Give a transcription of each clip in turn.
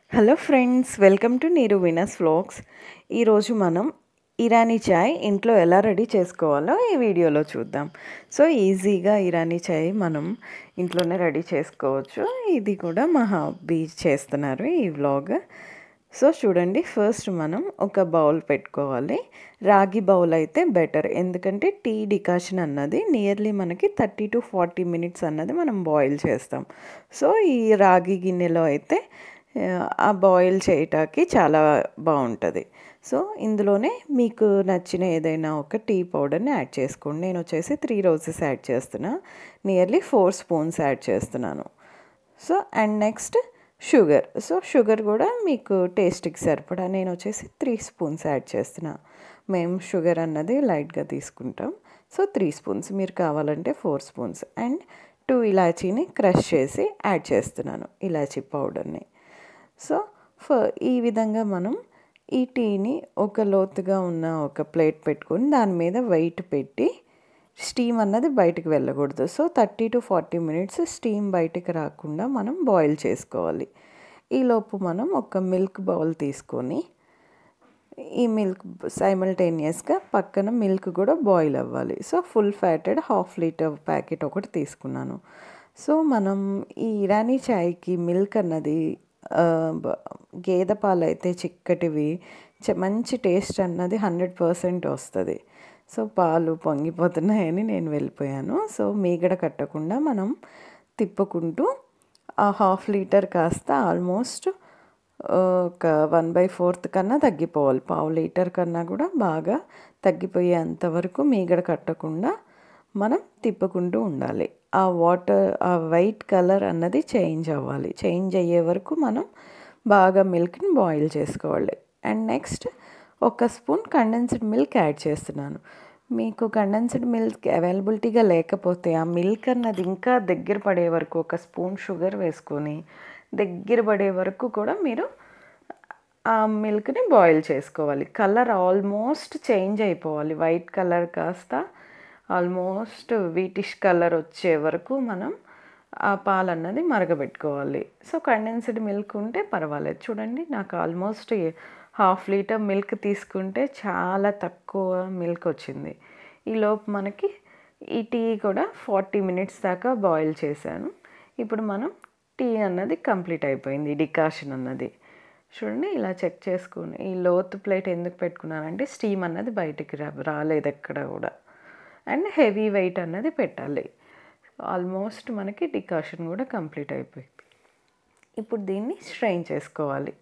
hello friends welcome to నీరు వినస్ vlogs ఈరోజు మనం ఇరానీ చాయ్ ఇంట్లో ఎలా రెడీ చేసుకోవాలో ఈ వీడియోలో చూద్దాం సో ఈజీగా ఇరానీ చాయ్ మనం ఇంట్లోనే రెడీ చేసుకోవచ్చు ఇది కూడా మా హబ్బీ చేస్తున్నారు ఈ వ్లాగ్ సో చూడండి ఫస్ట్ మనం ఒక బౌల్ పెట్టుకోవాలి రాగి బౌల్ అయితే బెటర్ ఎందుకంటే టీ డికాషన్ అన్నది నియర్లీ మనకి థర్టీ టు ఫార్టీ మినిట్స్ అన్నది మనం బాయిల్ చేస్తాం సో ఈ రాగి గిన్నెలో అయితే ఆ బాయిల్ చేయటానికి చాలా బాగుంటుంది సో ఇందులోనే మీకు నచ్చిన ఏదైనా ఒక టీ పౌడర్ని యాడ్ చేసుకోండి నేను వచ్చేసి త్రీ రోజెస్ యాడ్ చేస్తున్నా నియర్లీ ఫోర్ స్పూన్స్ యాడ్ చేస్తున్నాను so and next sugar so sugar కూడా మీకు టేస్ట్కి సరిపడా నేను వచ్చేసి త్రీ స్పూన్స్ యాడ్ చేస్తున్నా మేము షుగర్ అన్నది లైట్గా తీసుకుంటాం సో త్రీ స్పూన్స్ మీరు కావాలంటే ఫోర్ స్పూన్స్ అండ్ టూ ఇలాచీని క్రష్ చేసి యాడ్ చేస్తున్నాను ఇలాచీ పౌడర్ని సో ఫ ఈ విధంగా మనం ఈ టీని ఒక లోతుగా ఉన్న ఒక ప్లేట్ పెట్టుకొని దాని మీద వెయిట్ పెట్టి స్టీమ్ అన్నది బయటకు వెళ్ళకూడదు so thirty to forty minutes steam బయటకు రాకుండా మనం బాయిల్ చేసుకోవాలి ఈలోపు మనం ఒక మిల్క్ బౌల్ తీసుకొని ఈ మిల్క్ సైమల్టేనియస్గా పక్కన మిల్క్ కూడా బాయిల్ అవ్వాలి so full fatted half litre packet ఒకటి తీసుకున్నాను సో మనం ఈ ఇరానీ చాయ్కి మిల్క్ అన్నది గేదె పాలు అయితే చిక్కటివి మంచి టేస్ట్ అన్నది హండ్రెడ్ పర్సెంట్ వస్తుంది సో పాలు పొంగిపోతున్నాయని నేను వెళ్ళిపోయాను సో మీగడ కట్టకుండా మనం తిప్పుకుంటూ ఆ హాఫ్ లీటర్ కాస్త ఆల్మోస్ట్ ఒక వన్ బై ఫోర్త్ కన్నా తగ్గిపోవాలి పావు లీటర్ కన్నా కూడా బాగా తగ్గిపోయేంత వరకు మీగడ కట్టకుండా మనం తిప్పుకుంటూ ఉండాలి ఆ వాటర్ ఆ వైట్ కలర్ అన్నది చేంజ్ అవ్వాలి చేంజ్ అయ్యే వరకు మనం బాగా మిల్క్ని బాయిల్ చేసుకోవాలి అండ్ నెక్స్ట్ ఒక స్పూన్ కండెన్స్డ్ మిల్క్ యాడ్ చేస్తున్నాను మీకు కండెన్స్డ్ మిల్క్ అవైలబిలిటీగా లేకపోతే ఆ మిల్క్ అన్నది ఇంకా దగ్గర పడే వరకు ఒక స్పూన్ షుగర్ వేసుకొని దగ్గర పడే వరకు కూడా మీరు ఆ మిల్క్ని బాయిల్ చేసుకోవాలి కలర్ ఆల్మోస్ట్ చేంజ్ అయిపోవాలి వైట్ కలర్ కాస్త ఆల్మోస్ట్ వీటిష్ కలర్ వచ్చే వరకు మనం ఆ పాలు అన్నది మరగబెట్టుకోవాలి సో కండెన్స్డ్ మిల్క్ ఉంటే పర్వాలేదు చూడండి నాకు ఆల్మోస్ట్ హాఫ్ లీటర్ మిల్క్ తీసుకుంటే చాలా తక్కువ మిల్క్ వచ్చింది ఈలోపు మనకి ఈ టీ కూడా ఫార్టీ మినిట్స్ దాకా బాయిల్ చేశాను ఇప్పుడు మనం టీ అన్నది కంప్లీట్ అయిపోయింది డికాషన్ అన్నది చూడండి ఇలా చెక్ చేసుకుని ఈ లోతు ప్లేట్ ఎందుకు పెట్టుకున్నానంటే స్టీమ్ అన్నది బయటికి రా రాలేదు ఎక్కడ కూడా అండ్ హెవీ వెయిట్ అన్నది పెట్టాలి ఆల్మోస్ట్ మనకి డికాషన్ కూడా కంప్లీట్ అయిపోయింది ఇప్పుడు దీన్ని స్ట్రెయిన్ చేసుకోవాలి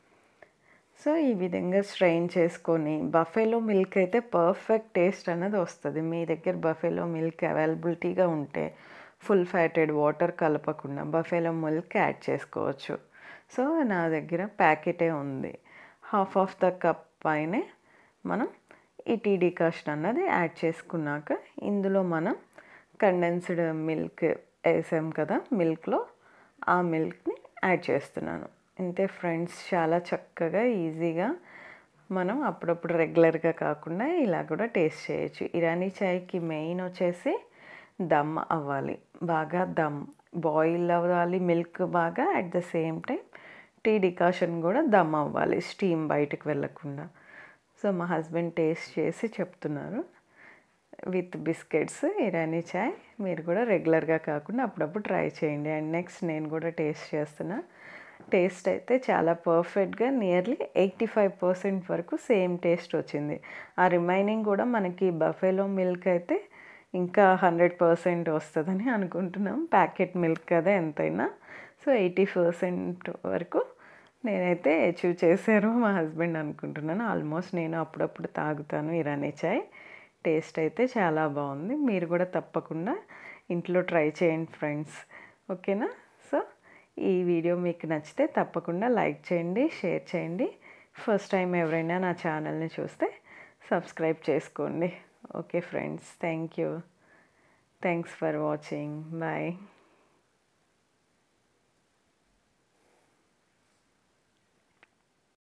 సో ఈ విధంగా స్ట్రెయిన్ చేసుకొని బఫేలో మిల్క్ అయితే పర్ఫెక్ట్ టేస్ట్ అన్నది వస్తుంది మీ దగ్గర బఫేలో మిల్క్ అవైలబిలిటీగా ఉంటే ఫుల్ ఫ్యాటెడ్ వాటర్ కలపకుండా బఫేలో మిల్క్ యాడ్ చేసుకోవచ్చు సో నా దగ్గర ప్యాకెటే ఉంది హాఫ్ ఆఫ్ ద కప్ పైనే మనం ఈ టీ డికాషన్ అన్నది యాడ్ చేసుకున్నాక ఇందులో మనం కండెన్స్డ్ మిల్క్ వేసాం కదా మిల్క్లో ఆ మిల్క్ని యాడ్ చేస్తున్నాను అంతే ఫ్రెండ్స్ చాలా చక్కగా ఈజీగా మనం అప్పుడప్పుడు రెగ్యులర్గా కాకుండా ఇలా కూడా టేస్ట్ చేయొచ్చు ఇరానీ చాయ్కి మెయిన్ వచ్చేసి దమ్ అవ్వాలి బాగా దమ్ బాయిల్ అవ్వాలి మిల్క్ బాగా at the same time tea decoction కూడా దమ్ అవ్వాలి స్టీమ్ బయటకు వెళ్ళకుండా సో మా హస్బెండ్ టేస్ట్ చేసి చెప్తున్నారు విత్ బిస్కెట్స్ ఇరానీ చాయ్ మీరు కూడా రెగ్యులర్గా కాకుండా అప్పుడప్పుడు ట్రై చేయండి అండ్ నెక్స్ట్ నేను కూడా టేస్ట్ చేస్తున్నా టేస్ట్ అయితే చాలా పర్ఫెక్ట్గా నియర్లీ ఎయిటీ ఫైవ్ పర్సెంట్ వరకు సేమ్ టేస్ట్ వచ్చింది ఆ రిమైనింగ్ కూడా మనకి బఫేలో మిల్క్ అయితే ఇంకా హండ్రెడ్ పర్సెంట్ వస్తుందని అనుకుంటున్నాం ప్యాకెట్ మిల్క్ కదా ఎంతైనా సో ఎయిటీ పర్సెంట్ వరకు నేనైతే అచీవ్ చేశారు మా హస్బెండ్ అనుకుంటున్నాను ఆల్మోస్ట్ నేను అప్పుడప్పుడు తాగుతాను ఇరానీ చాయ్ టేస్ట్ అయితే చాలా బాగుంది మీరు కూడా తప్పకుండా ఇంట్లో ట్రై చేయండి ఫ్రెండ్స్ ఓకేనా సో ఈ వీడియో మీకు నచ్చితే తప్పకుండా లైక్ చేయండి షేర్ చేయండి ఫస్ట్ టైం ఎవరైనా నా ఛానల్ని చూస్తే సబ్స్క్రైబ్ చేసుకోండి okay friends thank you thanks for watching bye